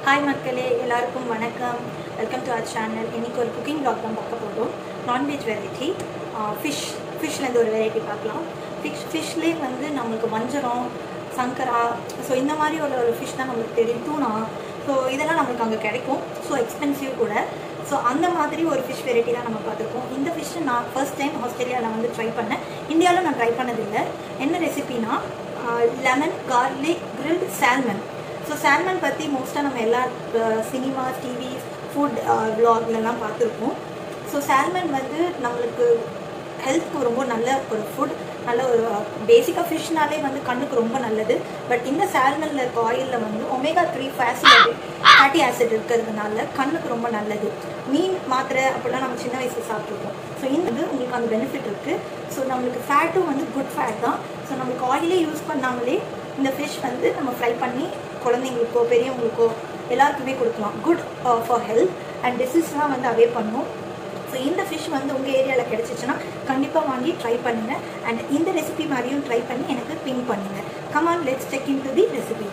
Hi மக்களே எல்லாருக்கும் வணக்கம் வெல்கம் டு அவர் சேனல் இன்னைக்கு ஒரு குக்கிங் vlog தான் பார்க்க போகிறோம் நான்வெஜ் வெரைட்டி ஃபிஷ் ஃபிஷ்லேருந்து ஒரு வெரைட்டி பார்க்கலாம் ஃபிஷ் ஃபிஷ்லேயே வந்து நம்மளுக்கு வஞ்சரம் சங்கரா ஸோ இந்த மாதிரி ஒரு ஒரு ஃபிஷ் தான் நம்மளுக்கு தெரியும் தூணா ஸோ இதெல்லாம் நம்மளுக்கு அங்கே கிடைக்கும் ஸோ எக்ஸ்பென்சிவ் கூட ஸோ அந்த மாதிரி ஒரு ஃபிஷ் வெரைட்டி தான் நம்ம பார்த்துருக்கோம் இந்த ஃபிஷ் நான் ஃபர்ஸ்ட் டைம் ஆஸ்திரேலியாவில் வந்து ட்ரை பண்ணேன் இந்தியாவில் நான் ட்ரை பண்ணதில்லை என்ன ரெசிபினா lemon garlic grilled salmon so salmon பற்றி மோஸ்ட்டாக நம்ம எல்லா சினிமா டிவி ஃபுட் விலாக்லலாம் பார்த்துருப்போம் ஸோ சால்மன் வந்து நம்மளுக்கு ஹெல்த்துக்கு ரொம்ப நல்ல ஒரு ஃபுட் நல்ல ஒரு பேசிக்காக ஃபிஷ்னாலே வந்து கண்ணுக்கு ரொம்ப நல்லது பட் இந்த சால்மனில் இருக்க ஆயிலில் வந்து ஒமேகா த்ரீ ஃபேசி ஃபேட்டி ஆசிட் இருக்கிறதுனால கண்ணுக்கு ரொம்ப நல்லது மீன் மாத்திரை அப்படிலாம் நம்ம சின்ன வயசில் சாப்பிட்ருக்கோம் ஸோ இந்த வந்து உங்களுக்கு அந்த பெனிஃபிட் இருக்குது ஸோ நம்மளுக்கு ஃபேட்டும் வந்து குட் ஃபேட் தான் ஸோ நம்மளுக்கு ஆயிலே யூஸ் பண்ணாமலே இந்த ஃபிஷ் வந்து நம்ம ஃப்ரை பண்ணி குழந்தைங்களுக்கோ பெரியவங்களுக்கோ எல்லாருக்குமே கொடுக்கலாம் குட் ஃபார் ஹெல்த் அண்ட் டிசீஸ்லாம் வந்து அவே பண்ணும் ஸோ இந்த ஃபிஷ் வந்து உங்கள் ஏரியாவில் கிடச்சிச்சின்னா கண்டிப்பாக வாங்கி ட்ரை பண்ணுங்கள் அண்ட் இந்த ரெசிபி மாதிரியும் ட்ரை பண்ணி எனக்கு பிங்க் பண்ணுங்கள் come on let's check in to the recipe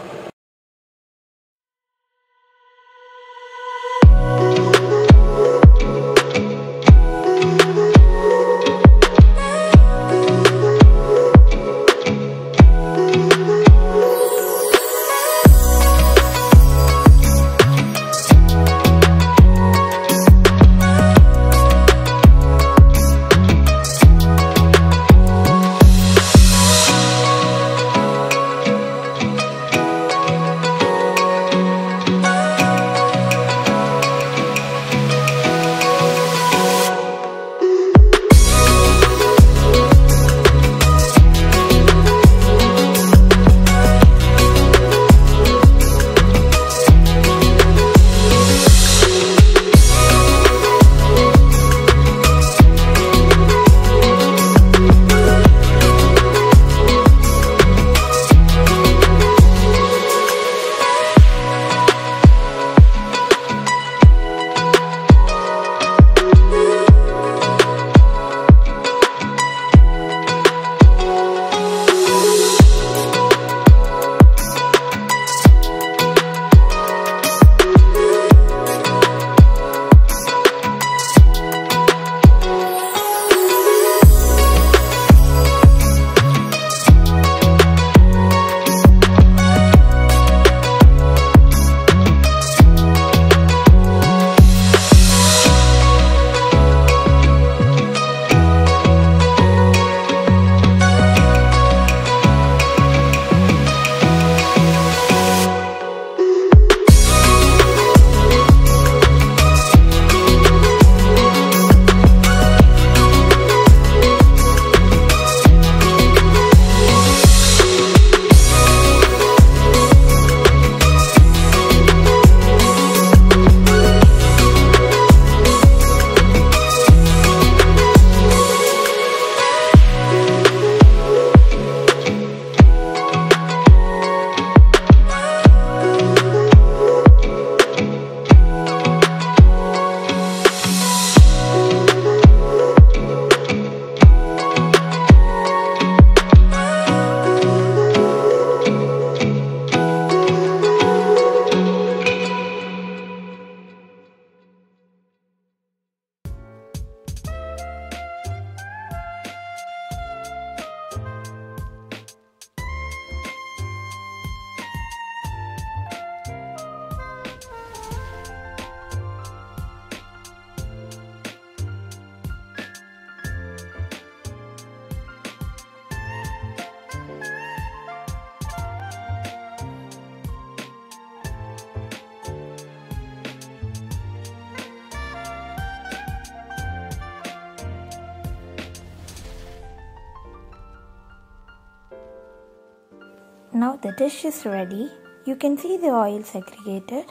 Now the dish is ready. You can see the oil segregated.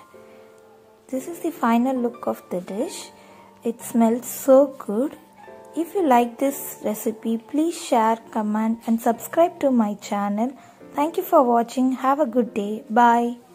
This is the final look of the dish. It smells so good. If you like this recipe, please share, comment and subscribe to my channel. Thank you for watching. Have a good day. Bye.